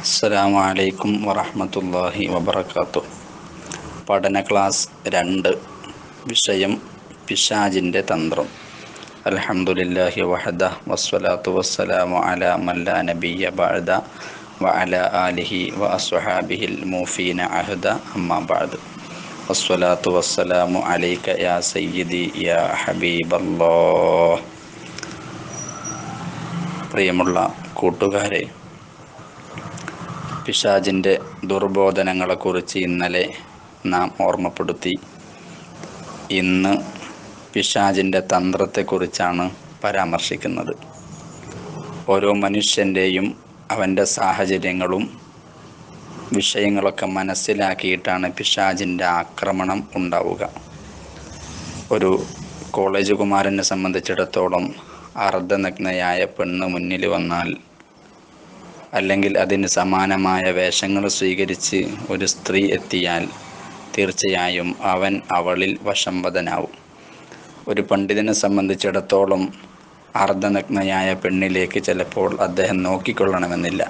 അസ്സലാമു അലൈക്കും വറഹ്മത്തുള്ളാഹി വബറകാതുഹു പഠന ക്ലാസ് രണ്ട് വിഷയം പിശാജിൻ്റെ തന്ത്രം അൽഹംദുലില്ലാഹി വഹദ വസ്സലാത്തു വസ്സലാമു അലാ മല്ലാ നബിയ ബഅദ വഅല ആലിഹി വ അസ്ഹാബിഹിൽ മൂഫീന അഹദ അമ്മാ ബഅദ് വസ്സലാത്തു വസ്സലാമു അലൈക യാ സയ്യിദി യാ ഹബീബല്ലാഹ് പ്രിയമുള്ള കൂട്ടുകാരെ പിശാജിൻ്റെ ദുർബോധനങ്ങളെക്കുറിച്ച് ഇന്നലെ നാം ഓർമ്മപ്പെടുത്തി ഇന്ന് പിശാജിൻ്റെ തന്ത്രത്തെക്കുറിച്ചാണ് പരാമർശിക്കുന്നത് ഓരോ മനുഷ്യൻ്റെയും അവൻ്റെ സാഹചര്യങ്ങളും വിഷയങ്ങളൊക്കെ മനസ്സിലാക്കിയിട്ടാണ് പിശാജിൻ്റെ ആക്രമണം ഉണ്ടാവുക ഒരു കോളേജ് കുമാരനെ സംബന്ധിച്ചിടത്തോളം അർദ്ധനഗ്നയായ പെണ്ണ് മുന്നിൽ വന്നാൽ അല്ലെങ്കിൽ അതിന് സമാനമായ വേഷങ്ങൾ സ്വീകരിച്ച് ഒരു സ്ത്രീ എത്തിയാൽ തീർച്ചയായും അവൻ അവളിൽ വശംവദനാവും ഒരു പണ്ഡിതനെ സംബന്ധിച്ചിടത്തോളം അർദ്ധനഗ്നയായ പെണ്ണിലേക്ക് ചിലപ്പോൾ അദ്ദേഹം നോക്കിക്കൊള്ളണമെന്നില്ല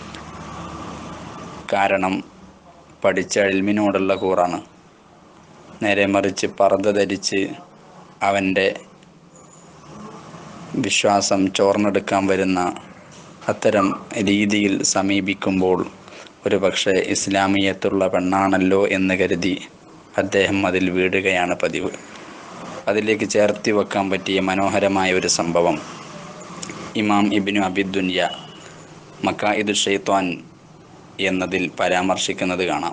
കാരണം പഠിച്ച എൽമിനോടുള്ള കൂറാണ് നേരെ മറിച്ച് പർദ്ദ ധരിച്ച് അവൻ്റെ വിശ്വാസം ചോർന്നെടുക്കാൻ വരുന്ന അത്തരം രീതിയിൽ സമീപിക്കുമ്പോൾ ഒരു പക്ഷേ ഇസ്ലാമിയത്തുള്ള പെണ്ണാണല്ലോ എന്ന് കരുതി അദ്ദേഹം അതിൽ വീടുകയാണ് പതിവ് അതിലേക്ക് ചേർത്തി വെക്കാൻ പറ്റിയ മനോഹരമായ ഒരു സംഭവം ഇമാം ഇബിനു അബിദുന്യ മക്കായിദു ഷെയ്ത്വാൻ എന്നതിൽ പരാമർശിക്കുന്നത് കാണാം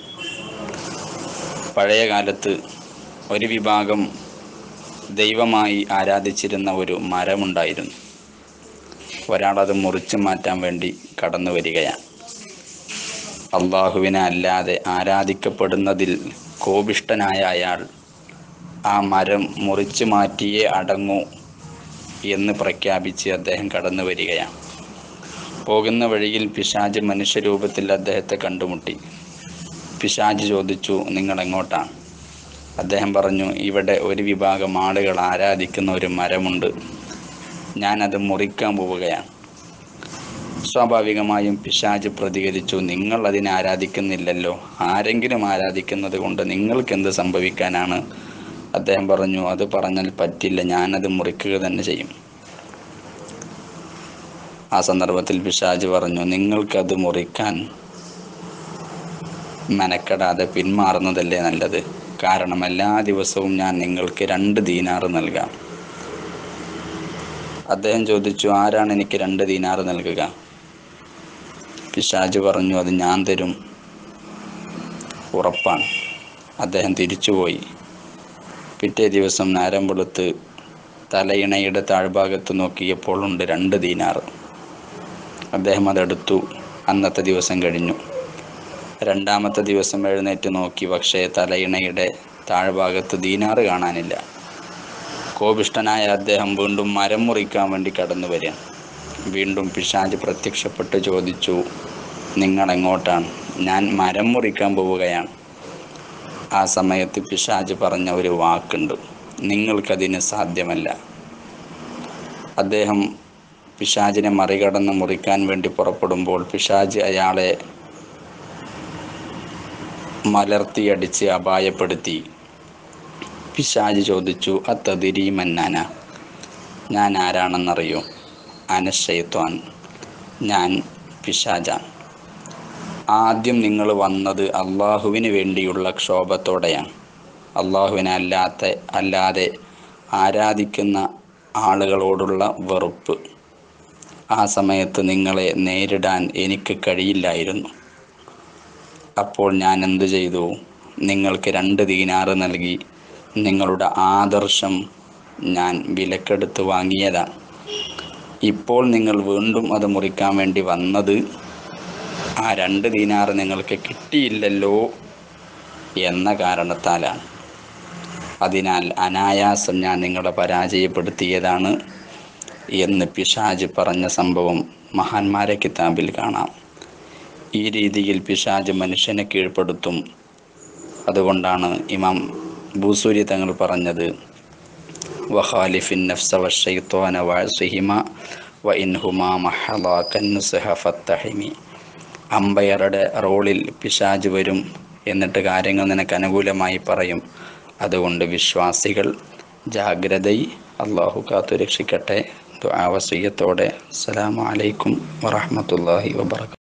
പഴയ കാലത്ത് ഒരു വിഭാഗം ദൈവമായി ആരാധിച്ചിരുന്ന ഒരു മരമുണ്ടായിരുന്നു ഒരാളത് മുറിച്ചു മാറ്റാൻ വേണ്ടി കടന്നു വരികയാണ് അള്ളാഹുവിനെ അല്ലാതെ ആരാധിക്കപ്പെടുന്നതിൽ കോപിഷ്ടനായ അയാൾ ആ മരം മുറിച്ചു മാറ്റിയേ അടങ്ങൂ എന്ന് പ്രഖ്യാപിച്ച് അദ്ദേഹം കടന്നു വരികയാണ് പോകുന്ന വഴിയിൽ പിശാജ് മനുഷ്യരൂപത്തിൽ അദ്ദേഹത്തെ കണ്ടുമുട്ടി പിശാജ് ചോദിച്ചു നിങ്ങൾ എങ്ങോട്ടാണ് അദ്ദേഹം പറഞ്ഞു ഇവിടെ ഒരു വിഭാഗം ആളുകൾ ആരാധിക്കുന്ന ഒരു മരമുണ്ട് ഞാനത് മുറിക്കാൻ പോവുകയാണ് സ്വാഭാവികമായും പിശാജ് പ്രതികരിച്ചു നിങ്ങൾ അതിനെ ആരാധിക്കുന്നില്ലല്ലോ ആരെങ്കിലും ആരാധിക്കുന്നത് കൊണ്ട് നിങ്ങൾക്ക് എന്ത് സംഭവിക്കാനാണ് അദ്ദേഹം പറഞ്ഞു അത് പറഞ്ഞാൽ പറ്റില്ല ഞാനത് മുറിക്കുക തന്നെ ചെയ്യും ആ സന്ദർഭത്തിൽ പിശാജ് പറഞ്ഞു നിങ്ങൾക്കത് മുറിക്കാൻ മെനക്കെടാതെ പിന്മാറുന്നതല്ലേ നല്ലത് കാരണം എല്ലാ ദിവസവും ഞാൻ നിങ്ങൾക്ക് രണ്ട് ദീനാറ് നൽകാം അദ്ദേഹം ചോദിച്ചു ആരാണ് എനിക്ക് രണ്ട് ദീനാറ് നൽകുക പിശാജ് പറഞ്ഞു അത് ഞാൻ തരും ഉറപ്പാണ് അദ്ദേഹം തിരിച്ചുപോയി പിറ്റേ ദിവസം നേരം വെളുത്ത് തലയിണയുടെ താഴ്ഭാഗത്ത് നോക്കിയപ്പോൾ ഉണ്ട് രണ്ട് ദീനാറ് അദ്ദേഹം അതെടുത്തു അന്നത്തെ ദിവസം കഴിഞ്ഞു രണ്ടാമത്തെ ദിവസം എഴുന്നേറ്റ് നോക്കി പക്ഷേ തലയിണയുടെ താഴ്ഭാഗത്ത് ദീനാറ് കാണാനില്ല കോപിഷ്ടനായ അദ്ദേഹം വീണ്ടും മരം മുറിക്കാൻ വേണ്ടി കടന്നു വരിക വീണ്ടും പിശാജ് പ്രത്യക്ഷപ്പെട്ട് ചോദിച്ചു നിങ്ങൾ എങ്ങോട്ടാണ് ഞാൻ മരം മുറിക്കാൻ പോവുകയാണ് ആ സമയത്ത് പിശാജ് പറഞ്ഞ ഒരു വാക്കുണ്ട് നിങ്ങൾക്കതിന് സാധ്യമല്ല അദ്ദേഹം പിശാജിനെ മറികടന്ന് മുറിക്കാൻ വേണ്ടി പുറപ്പെടുമ്പോൾ പിശാജ് അയാളെ മലർത്തിയടിച്ച് അപായപ്പെടുത്തി പിശാജ് ചോദിച്ചു അത്തതിരി മന്നാന ഞാൻ ആരാണെന്നറിയോ അനശയത്വാൻ ഞാൻ പിശാജാണ് ആദ്യം നിങ്ങൾ വന്നത് അള്ളാഹുവിന് വേണ്ടിയുള്ള ക്ഷോഭത്തോടെയാണ് അള്ളാഹുവിനെ അല്ലാത്ത അല്ലാതെ ആരാധിക്കുന്ന ആളുകളോടുള്ള വെറുപ്പ് ആ സമയത്ത് നിങ്ങളെ നേരിടാൻ എനിക്ക് കഴിയില്ലായിരുന്നു അപ്പോൾ ഞാൻ എന്തു ചെയ്തു നിങ്ങൾക്ക് രണ്ട് ദീനാറ് നൽകി നിങ്ങളുടെ ആദർശം ഞാൻ വിലക്കെടുത്ത് വാങ്ങിയതാണ് ഇപ്പോൾ നിങ്ങൾ വീണ്ടും അത് മുറിക്കാൻ വേണ്ടി വന്നത് ആ രണ്ട് ദീനാറ് നിങ്ങൾക്ക് കിട്ടിയില്ലല്ലോ എന്ന കാരണത്താലാണ് അതിനാൽ അനായാസം ഞാൻ നിങ്ങളെ പരാജയപ്പെടുത്തിയതാണ് എന്ന് പിശാജ് പറഞ്ഞ സംഭവം മഹാന്മാരെ കിതാബിൽ കാണാം ഈ രീതിയിൽ പിശാജ് മനുഷ്യനെ കീഴ്പ്പെടുത്തും അതുകൊണ്ടാണ് ഇമാം ഭൂസൂരി തങ്ങൾ പറഞ്ഞത് വഖാലിഫിൻ നഫ്സ വഷൈത്വാന വാസിഹിമ വ ഇൻഹുമാ മഹലാക്കന്നുസഹ ഫത്തഹിമി അമ്പയറുടെ റോളിൽ പിശാജ് വരും എന്നിട്ട് കാര്യങ്ങൾ നിനക്ക് അനുകൂലമായി പറയും അതുകൊണ്ട് വിശ്വാസികൾ ജാഗ്രത അള്ളാഹു കാത്തു രക്ഷിക്കട്ടെ ദുആ വസിയ്യത്തോടെ അസ്സലാമു അലൈക്കും വറഹ്മത്തുള്ളാഹി വബറകാതുഹു